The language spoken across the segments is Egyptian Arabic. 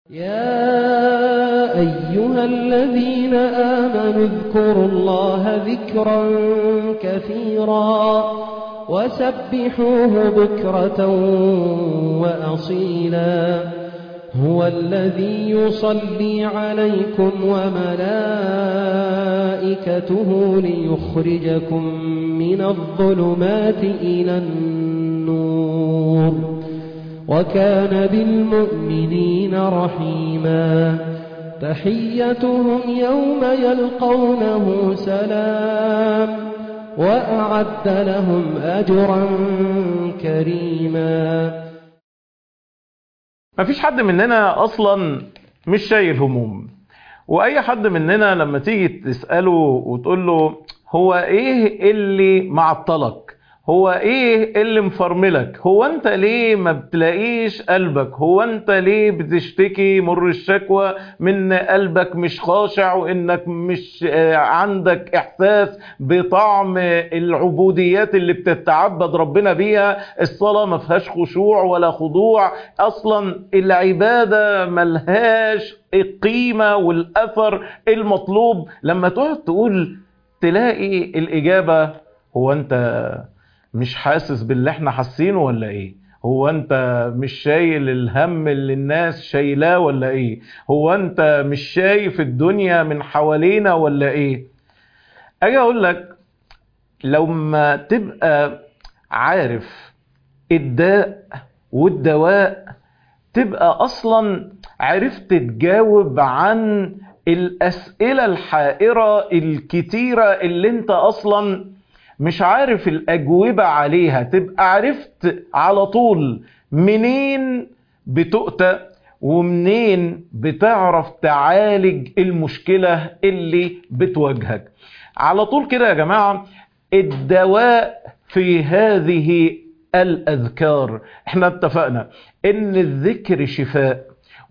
يا أيها الذين آمنوا اذكروا الله ذكرا كثيرا وسبحوه بكرة وأصيلا هو الذي يصلي عليكم وملائكته ليخرجكم من الظلمات إلى النور وكان بالمؤمنين رحيما تحيتهم يوم يلقونه سلام وأعد لهم أجرا كريما مفيش حد مننا اصلا مش شايل هموم واي حد مننا لما تيجي تساله وتقول له هو ايه اللي معطلك هو ايه اللي مفرملك هو انت ليه ما بتلاقيش قلبك هو انت ليه بتشتكي مر الشكوى من قلبك مش خاشع وانك مش آه، عندك احساس بطعم العبوديات اللي بتتعبد ربنا بيها الصلاة ما فيهاش خشوع ولا خضوع اصلا العبادة ملهاش القيمة والاثر المطلوب لما تقعد تقول تلاقي الاجابة هو انت مش حاسس باللي احنا حاسينه ولا ايه هو انت مش شايل الهم اللي الناس شايلاه ولا ايه هو انت مش شايف الدنيا من حوالينا ولا ايه اجي اقول لك لو ما تبقى عارف الداء والدواء تبقى اصلا عرفت تجاوب عن الاسئله الحائره الكتيره اللي انت اصلا مش عارف الأجوبة عليها تبقى عرفت على طول منين بتؤتى ومنين بتعرف تعالج المشكلة اللي بتواجهك على طول كده يا جماعة الدواء في هذه الأذكار احنا اتفقنا ان الذكر شفاء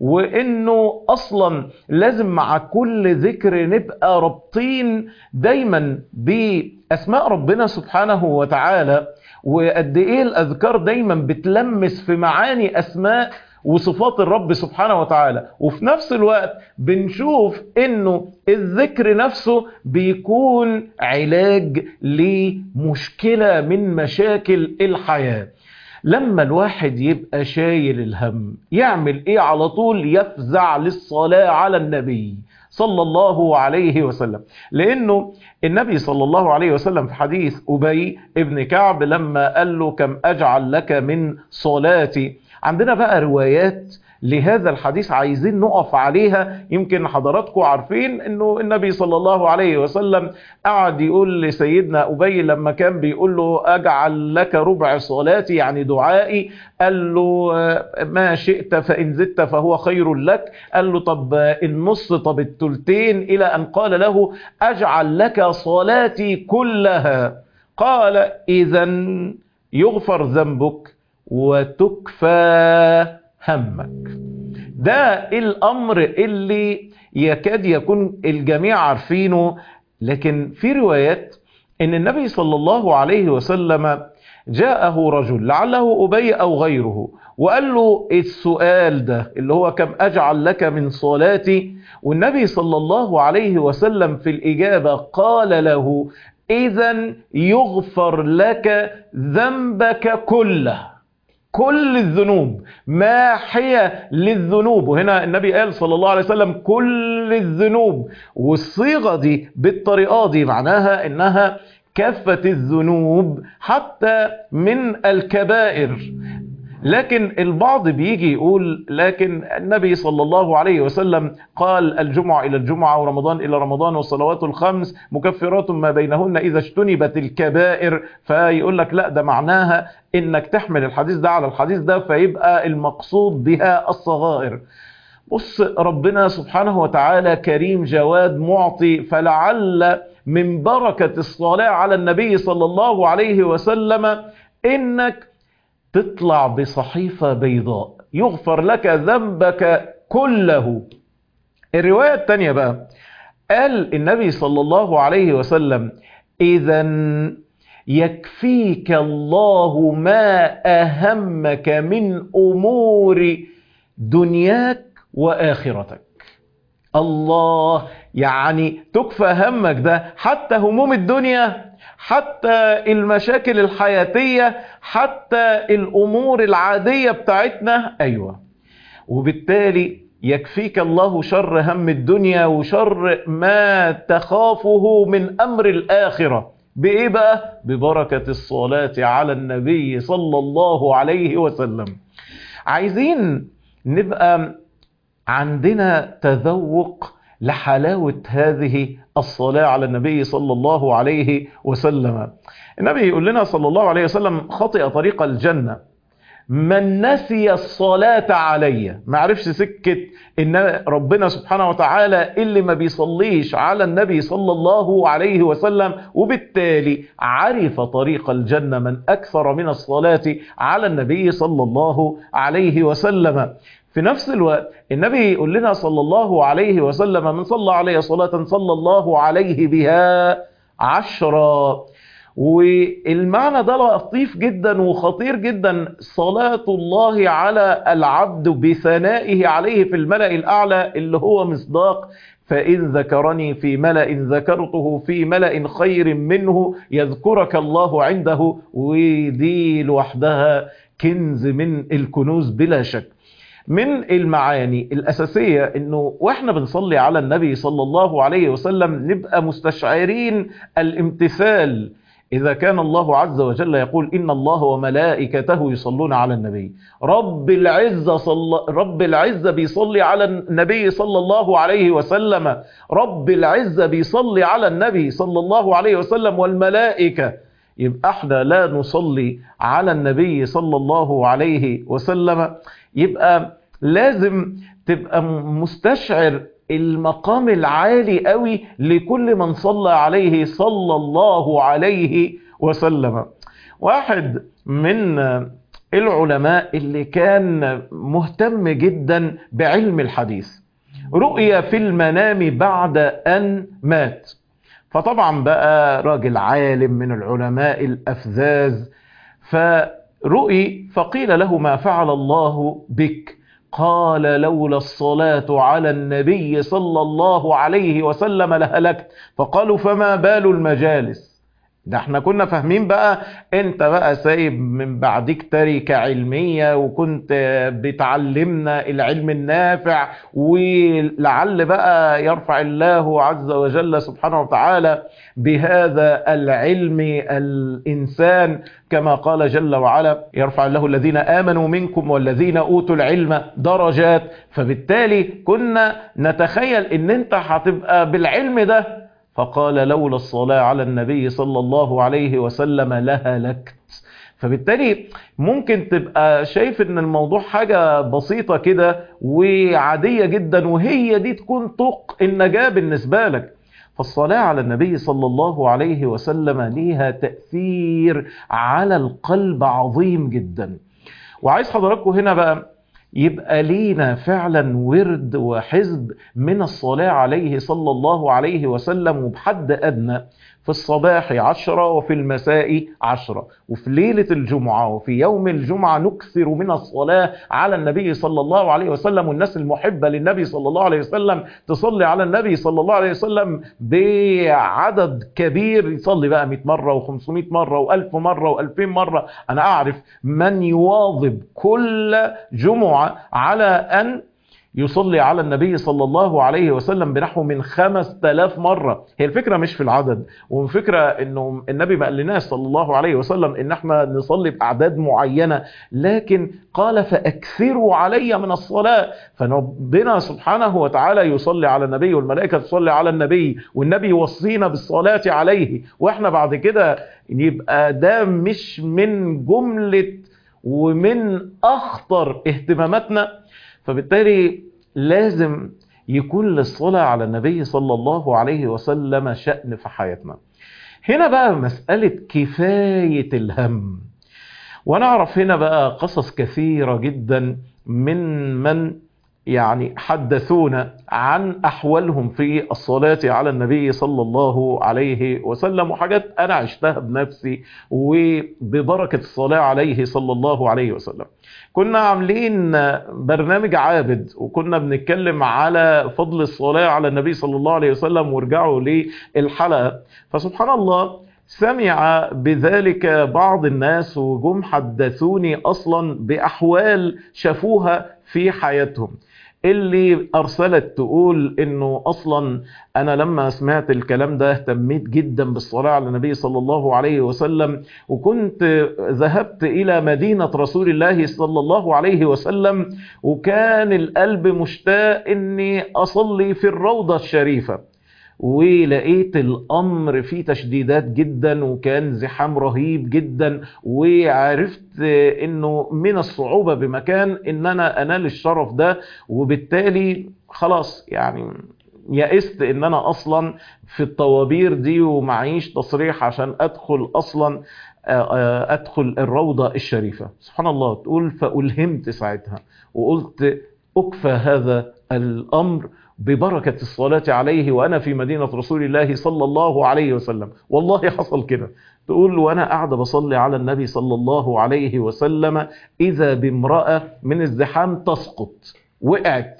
وانه اصلا لازم مع كل ذكر نبقى رابطين دايما باسماء ربنا سبحانه وتعالى وقد ايه الاذكار دايما بتلمس في معاني اسماء وصفات الرب سبحانه وتعالى وفي نفس الوقت بنشوف انه الذكر نفسه بيكون علاج لمشكلة من مشاكل الحياة لما الواحد يبقى شايل الهم يعمل ايه على طول يفزع للصلاة على النبي صلى الله عليه وسلم لانه النبي صلى الله عليه وسلم في حديث ابي ابن كعب لما قال له كم اجعل لك من صلاتي عندنا بقى روايات لهذا الحديث عايزين نقف عليها يمكن حضراتكم عارفين انه النبي صلى الله عليه وسلم قعد يقول لسيدنا ابي لما كان بيقول له اجعل لك ربع صلاتي يعني دعائي قال له ما شئت فان زدت فهو خير لك قال له طب النص طب التلتين الى ان قال له اجعل لك صلاتي كلها قال اذا يغفر ذنبك وتكفى همك ده الامر اللي يكاد يكون الجميع عارفينه لكن في روايات ان النبي صلى الله عليه وسلم جاءه رجل لعله ابي او غيره وقال له السؤال ده اللي هو كم اجعل لك من صلاتي والنبي صلى الله عليه وسلم في الاجابه قال له اذا يغفر لك ذنبك كله كل الذنوب ماحية للذنوب وهنا النبي قال صلى الله عليه وسلم كل الذنوب والصيغة دي بالطريقة دي معناها انها كافة الذنوب حتى من الكبائر لكن البعض بيجي يقول لكن النبي صلى الله عليه وسلم قال الجمعة إلى الجمعة ورمضان إلى رمضان والصلوات الخمس مكفرات ما بينهن إذا اجتنبت الكبائر فيقول لك لا ده معناها إنك تحمل الحديث ده على الحديث ده فيبقى المقصود بها الصغائر بص ربنا سبحانه وتعالى كريم جواد معطي فلعل من بركة الصلاة على النبي صلى الله عليه وسلم إنك تطلع بصحيفة بيضاء يغفر لك ذنبك كله الرواية الثانية بقى قال النبي صلى الله عليه وسلم إذا يكفيك الله ما أهمك من أمور دنياك وآخرتك الله يعني تكفى همك ده حتى هموم الدنيا حتى المشاكل الحياتية حتى الأمور العادية بتاعتنا أيوة وبالتالي يكفيك الله شر هم الدنيا وشر ما تخافه من أمر الآخرة بإيه بقى؟ ببركة الصلاة على النبي صلى الله عليه وسلم عايزين نبقى عندنا تذوق لحلاوة هذه الصلاة على النبي صلى الله عليه وسلم النبي يقول لنا صلى الله عليه وسلم خطئ طريق الجنة من نسي الصلاة علي ما عرفش سكة إن ربنا سبحانه وتعالى اللي ما بيصليش على النبي صلى الله عليه وسلم وبالتالي عرف طريق الجنة من أكثر من الصلاة على النبي صلى الله عليه وسلم في نفس الوقت النبي يقول لنا صلى الله عليه وسلم من صلى عليه صلاة صلى الله عليه بها عشرا والمعنى ده لطيف جدا وخطير جدا صلاة الله على العبد بثنائه عليه في الملأ الأعلى اللي هو مصداق فإن ذكرني في ملأ ذكرته في ملأ خير منه يذكرك الله عنده ودي لوحدها كنز من الكنوز بلا شك من المعاني الأساسية أنه وإحنا بنصلي على النبي صلى الله عليه وسلم نبقى مستشعرين الامتثال إذا كان الله عز وجل يقول إن الله وملائكته يصلون على النبي رب العزة صل... رب العزة بيصلي على النبي صلى الله عليه وسلم رب العزة بيصلي على النبي صلى الله عليه وسلم والملائكة يبقى احنا لا نصلي على النبي صلى الله عليه وسلم يبقى لازم تبقى مستشعر المقام العالي قوي لكل من صلى عليه صلى الله عليه وسلم واحد من العلماء اللي كان مهتم جدا بعلم الحديث رؤية في المنام بعد أن مات فطبعا بقى راجل عالم من العلماء الأفذاذ فرؤي فقيل له ما فعل الله بك قال لولا الصلاة على النبي صلى الله عليه وسلم لهلكت فقالوا فما بال المجالس ده احنا كنا فاهمين بقى انت بقى سايب من بعدك تركة علمية وكنت بتعلمنا العلم النافع ولعل بقى يرفع الله عز وجل سبحانه وتعالى بهذا العلم الإنسان كما قال جل وعلا يرفع الله الذين آمنوا منكم والذين أوتوا العلم درجات فبالتالي كنا نتخيل ان انت هتبقى بالعلم ده فقال لولا الصلاة على النبي صلى الله عليه وسلم لهلكت فبالتالي ممكن تبقى شايف ان الموضوع حاجة بسيطة كده وعادية جدا وهي دي تكون طق النجاة بالنسبة لك فالصلاة على النبي صلى الله عليه وسلم ليها تأثير على القلب عظيم جدا وعايز حضراتكم هنا بقى يبقى لينا فعلا ورد وحزب من الصلاة عليه صلى الله عليه وسلم وبحد أدنى في الصباح عشرة وفي المساء عشرة وفي ليلة الجمعة وفي يوم الجمعة نكثر من الصلاة على النبي صلى الله عليه وسلم والناس المحبة للنبي صلى الله عليه وسلم تصلي على النبي صلى الله عليه وسلم بعدد كبير يصلي بقى 100 مرة و500 مرة و1000 مرة و2000 مرة أنا أعرف من يواظب كل جمعة على أن يصلي على النبي صلى الله عليه وسلم بنحو من خمس تلاف مرة هي الفكرة مش في العدد والفكرة انه النبي ما قالناش صلى الله عليه وسلم ان احنا نصلي بأعداد معينة لكن قال فأكثروا علي من الصلاة فربنا سبحانه وتعالى يصلي على النبي والملائكة تصلي على النبي والنبي يوصينا بالصلاة عليه واحنا بعد كده يبقى ده مش من جملة ومن أخطر اهتماماتنا فبالتالي لازم يكون للصلاة على النبي صلى الله عليه وسلم شأن في حياتنا هنا بقى مسألة كفاية الهم ونعرف هنا بقى قصص كثيرة جدا من من يعني حدثونا عن أحوالهم في الصلاة على النبي صلى الله عليه وسلم وحاجات أنا عشتها بنفسي وببركة الصلاة عليه صلى الله عليه وسلم كنا عاملين برنامج عابد وكنا بنتكلم على فضل الصلاة على النبي صلى الله عليه وسلم وارجعوا للحلقة فسبحان الله سمع بذلك بعض الناس وجم حدثوني أصلا بأحوال شافوها في حياتهم اللي أرسلت تقول إنه أصلا أنا لما سمعت الكلام ده اهتميت جدا بالصلاة على النبي صلى الله عليه وسلم وكنت ذهبت إلى مدينة رسول الله صلى الله عليه وسلم وكان القلب مشتاق إني أصلي في الروضة الشريفة ولقيت الامر فيه تشديدات جدا وكان زحام رهيب جدا وعرفت انه من الصعوبة بمكان ان انا انال الشرف ده وبالتالي خلاص يعني يئست ان انا اصلا في الطوابير دي ومعيش تصريح عشان ادخل اصلا ادخل الروضة الشريفة سبحان الله تقول فألهمت ساعتها وقلت اكفى هذا الامر ببركة الصلاة عليه وأنا في مدينة رسول الله صلى الله عليه وسلم والله حصل كده تقول وأنا قاعدة بصلي على النبي صلى الله عليه وسلم إذا بامرأة من الزحام تسقط وقعت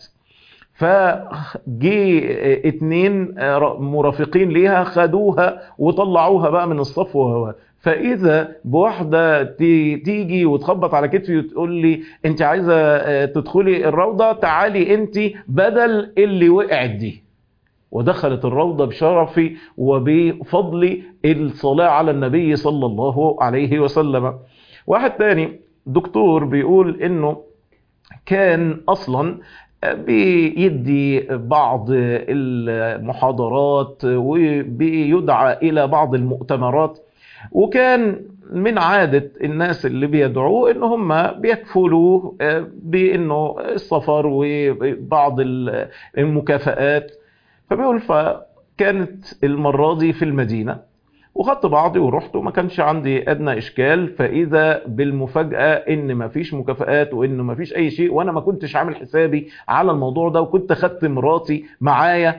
فجي اتنين مرافقين ليها خدوها وطلعوها بقى من الصف وهو فاذا بواحده تيجي وتخبط على كتفي وتقول لي انت عايزه تدخلي الروضه تعالي انت بدل اللي وقعت دي ودخلت الروضه بشرفي وبفضل الصلاه على النبي صلى الله عليه وسلم واحد تاني دكتور بيقول انه كان اصلا بيدي بعض المحاضرات وبيدعى الى بعض المؤتمرات وكان من عادة الناس اللي بيدعوه ان هم بيكفلوه بانه السفر وبعض المكافآت فبيقول فكانت المرة دي في المدينة وخدت بعضي ورحت وما كانش عندي ادنى اشكال فاذا بالمفاجاه ان مفيش مكافآت وان مفيش اي شيء وانا ما كنتش عامل حسابي على الموضوع ده وكنت خدت مراتي معايا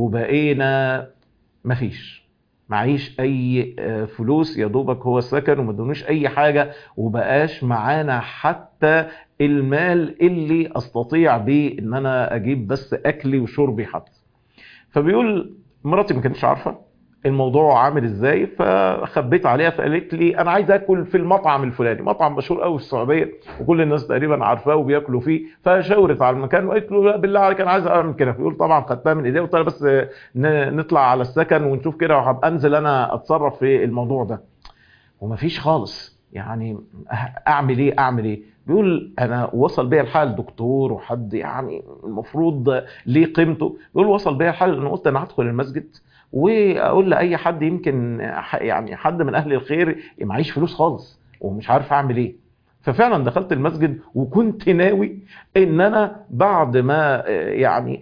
وبقينا مفيش معيش اي فلوس يا دوبك هو السكن وما ادونيش اي حاجه وبقاش معانا حتى المال اللي استطيع بيه ان انا اجيب بس اكلي وشربي حتى فبيقول مراتي ما كانتش عارفه الموضوع عامل ازاي فخبيت عليها فقالت لي انا عايز اكل في المطعم الفلاني مطعم مشهور قوي في السعوديه وكل الناس تقريبا عارفاه وبياكلوا فيه فشاورت على المكان وقالت له لا بالله عليك انا عايز اعمل كده فيقول طبعا خدتها من ايديها قلت لها بس نطلع على السكن ونشوف كده وهبقى انزل انا اتصرف في الموضوع ده ومفيش خالص يعني اعمل ايه اعمل ايه بيقول انا وصل بيا الحال دكتور وحد يعني المفروض ليه قيمته بيقول وصل بيا الحال ان قلت انا هدخل المسجد واقول لاي حد يمكن يعني حد من اهل الخير معيش فلوس خالص ومش عارف اعمل ايه ففعلا دخلت المسجد وكنت ناوي ان انا بعد ما يعني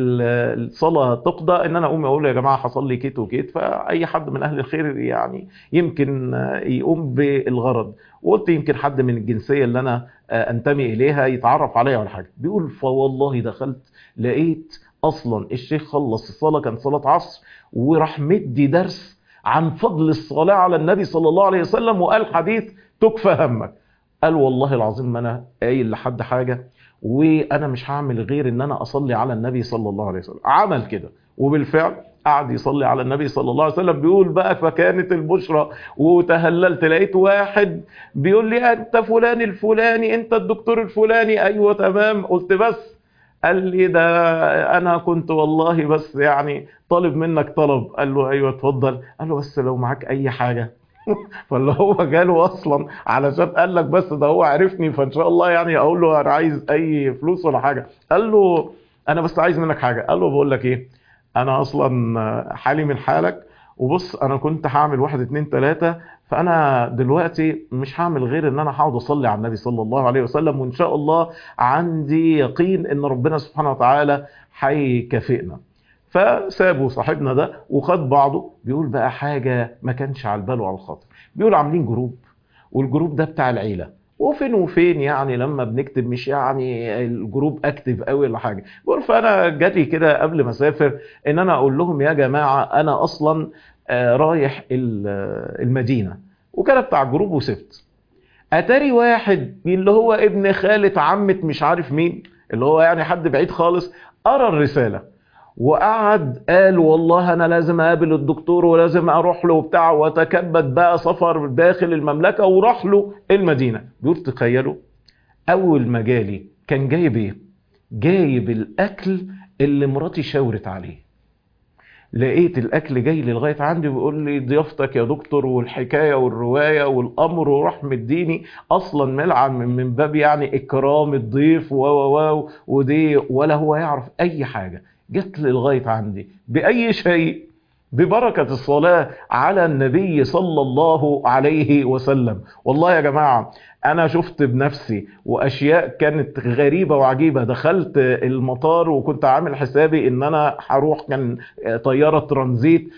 الصلاه تقضى ان انا اقوم اقول يا جماعه حصل لي كيت وكيت فاي حد من اهل الخير يعني يمكن يقوم بالغرض وقلت يمكن حد من الجنسيه اللي انا انتمي اليها يتعرف عليا ولا حاجه بيقول فوالله دخلت لقيت اصلا الشيخ خلص الصلاه كان صلاه عصر وراح مدي درس عن فضل الصلاه على النبي صلى الله عليه وسلم وقال حديث تكفى همك قال والله العظيم ما انا قايل لحد حاجه وانا مش هعمل غير ان انا اصلي على النبي صلى الله عليه وسلم عمل كده وبالفعل قعد يصلي على النبي صلى الله عليه وسلم بيقول بقى فكانت البشرى وتهللت لقيت واحد بيقول لي انت فلان الفلاني انت الدكتور الفلاني ايوه تمام قلت بس قال لي ده انا كنت والله بس يعني طالب منك طلب قال له ايوه اتفضل قال له بس لو معاك اي حاجه فاللي هو جاله اصلا علشان قال لك بس ده هو عرفني فان شاء الله يعني اقول له انا عايز اي فلوس ولا حاجه قال له انا بس عايز منك حاجه قال له بقول لك ايه انا اصلا حالي من حالك وبص انا كنت هعمل واحد اتنين تلاته فانا دلوقتي مش هعمل غير ان انا هقعد اصلي على النبي صلى الله عليه وسلم وان شاء الله عندي يقين ان ربنا سبحانه وتعالى هيكافئنا فسابوا صاحبنا ده وخد بعضه بيقول بقى حاجه ما كانش على البال وعلى الخاطر بيقول عاملين جروب والجروب ده بتاع العيله وفين وفين يعني لما بنكتب مش يعني الجروب اكتف قوي ولا حاجه بقول فانا جاتي كده قبل ما اسافر ان انا اقول لهم يا جماعه انا اصلا آه، رايح ال- المدينه وكتبت على الجروب وسبت اتاري واحد اللي هو ابن خالة عمة مش عارف مين اللي هو يعني حد بعيد خالص قرا الرساله وقعد قال والله انا لازم اقابل الدكتور ولازم اروح له وبتاع وتكبد بقى سفر داخل المملكه وراح له المدينه بيقول تخيلوا اول ما جالي كان جايب ايه جايب الاكل اللي مراتي شاورت عليه لقيت الاكل جاي لي لغايه عندي بيقول لي ضيافتك يا دكتور والحكايه والروايه والامر وراح مديني اصلا ملعب من, من باب يعني اكرام الضيف و و و ودي ولا هو يعرف اي حاجه جت لي لغايه عندي باي شيء ببركة الصلاة على النبي صلى الله عليه وسلم والله يا جماعة أنا شفت بنفسي وأشياء كانت غريبة وعجيبة دخلت المطار وكنت عامل حسابي إن أنا هروح كان طيارة ترانزيت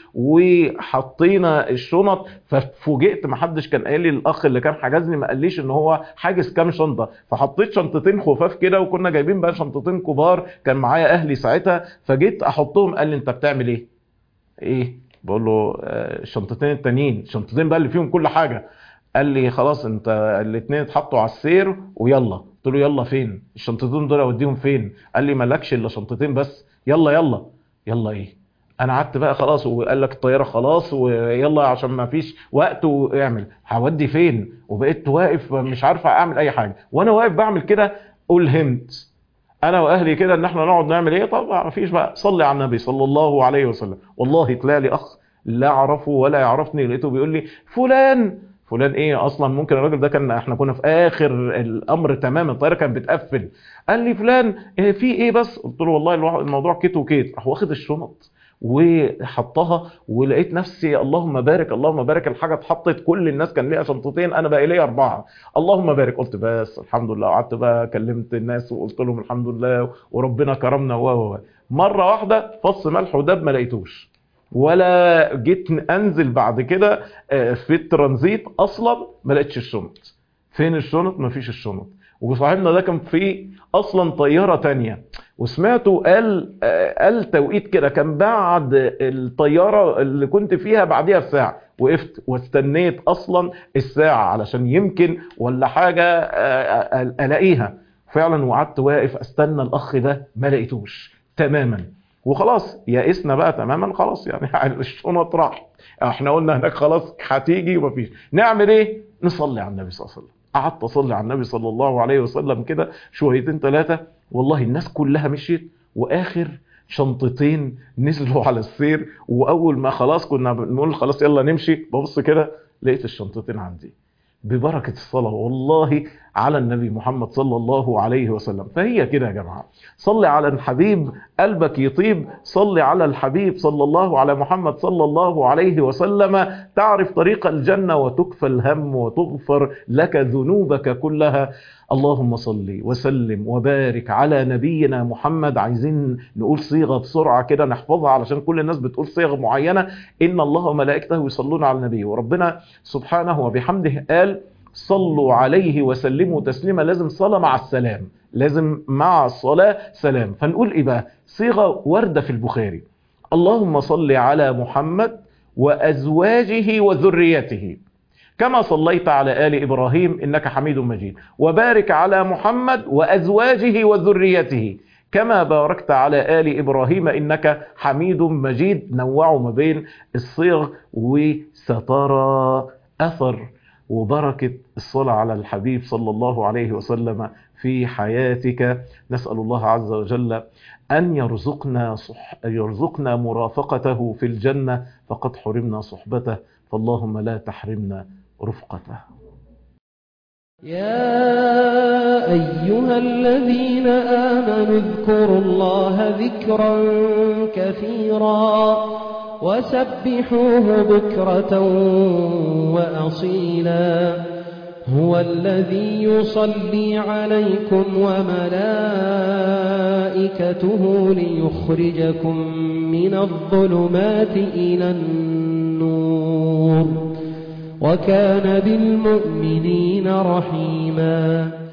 وحطينا الشنط ففوجئت محدش كان قال لي الأخ اللي كان حجزني ما قاليش إن هو حاجز كام شنطة فحطيت شنطتين خفاف كده وكنا جايبين بقى شنطتين كبار كان معايا أهلي ساعتها فجيت أحطهم قال لي أنت بتعمل إيه؟ ايه بقول له آه، الشنطتين التانيين الشنطتين بقى اللي فيهم كل حاجه قال لي خلاص انت الاثنين اتحطوا على السير ويلا قلت له يلا فين الشنطتين دول اوديهم فين قال لي مالكش الا شنطتين بس يلا يلا يلا ايه انا قعدت بقى خلاص وقال لك الطياره خلاص ويلا عشان ما فيش وقت واعمل هودي فين وبقيت واقف مش عارف اعمل اي حاجه وانا واقف بعمل كده الهمت انا واهلي كده ان احنا نقعد نعمل ايه طبعا ما فيش بقى صلي على النبي صلى الله عليه وسلم والله طلع لي اخ لا اعرفه ولا يعرفني لقيته بيقول لي فلان فلان ايه اصلا ممكن الراجل ده كان احنا كنا في اخر الامر تماما الطياره كانت بتقفل قال لي فلان إيه في ايه بس قلت له والله الوا- الموضوع كيت وكيت راح واخد الشنط وحطها ولقيت نفسي اللهم بارك اللهم بارك الحاجه اتحطت كل الناس كان ليها شنطتين انا بقى ليا اربعه اللهم بارك قلت بس الحمد لله قعدت بقى كلمت الناس وقلت لهم الحمد لله وربنا كرمنا و و و. مره واحده فص ملح ودب ما لقيتوش ولا جيت انزل بعد كده آه، في الترانزيت اصلا ما لقيتش الشنط فين الشنط ما فيش الشنط وصاحبنا ده كان في اصلا طياره تانية وسمعته قال آه، قال توقيت كده كان بعد الطياره اللي كنت فيها بعديها بساعه وقفت واستنيت اصلا الساعه علشان يمكن ولا حاجه آه، آه، الاقيها فعلا وقعدت واقف استنى الاخ ده ما لقيتوش تماما وخلاص يئسنا بقى تماما خلاص يعني الشنط راحت احنا قلنا هناك خلاص هتيجي ومفيش نعمل ايه نصلي على النبي صلى الله عليه وسلم قعدت اصلي على النبي صلى الله عليه وسلم كده شويتين ثلاثه والله الناس كلها مشيت واخر شنطتين نزلوا على السير واول ما خلاص كنا بنقول خلاص يلا نمشي ببص كده لقيت الشنطتين عندي ببركة الصلاة والله على النبي محمد صلى الله عليه وسلم فهي كده يا جماعة صلي على الحبيب قلبك يطيب صلي على الحبيب صلى الله على محمد صلى الله عليه وسلم تعرف طريق الجنة وتكفى الهم وتغفر لك ذنوبك كلها اللهم صل وسلم وبارك على نبينا محمد عايزين نقول صيغة بسرعة كده نحفظها علشان كل الناس بتقول صيغة معينة إن الله وملائكته يصلون على النبي وربنا سبحانه وبحمده قال صلوا عليه وسلموا تسليما لازم صلاة مع السلام لازم مع الصلاة سلام فنقول إيه بقى صيغة وردة في البخاري اللهم صل على محمد وأزواجه وذريته كما صليت على آل إبراهيم إنك حميد مجيد وبارك على محمد وأزواجه وذريته كما باركت على آل إبراهيم إنك حميد مجيد نوعوا ما بين الصيغ وسترى أثر وبركة الصلاة على الحبيب صلى الله عليه وسلم في حياتك نسأل الله عز وجل أن يرزقنا, صح يرزقنا مرافقته في الجنة فقد حرمنا صحبته فاللهم لا تحرمنا رفقته يا أيها الذين آمنوا اذكروا الله ذكرا كثيرا وسبحوه بكرة وأصيلا هو الذي يصلي عليكم وملائكته ليخرجكم من الظلمات إلى النور وكان بالمؤمنين رحيما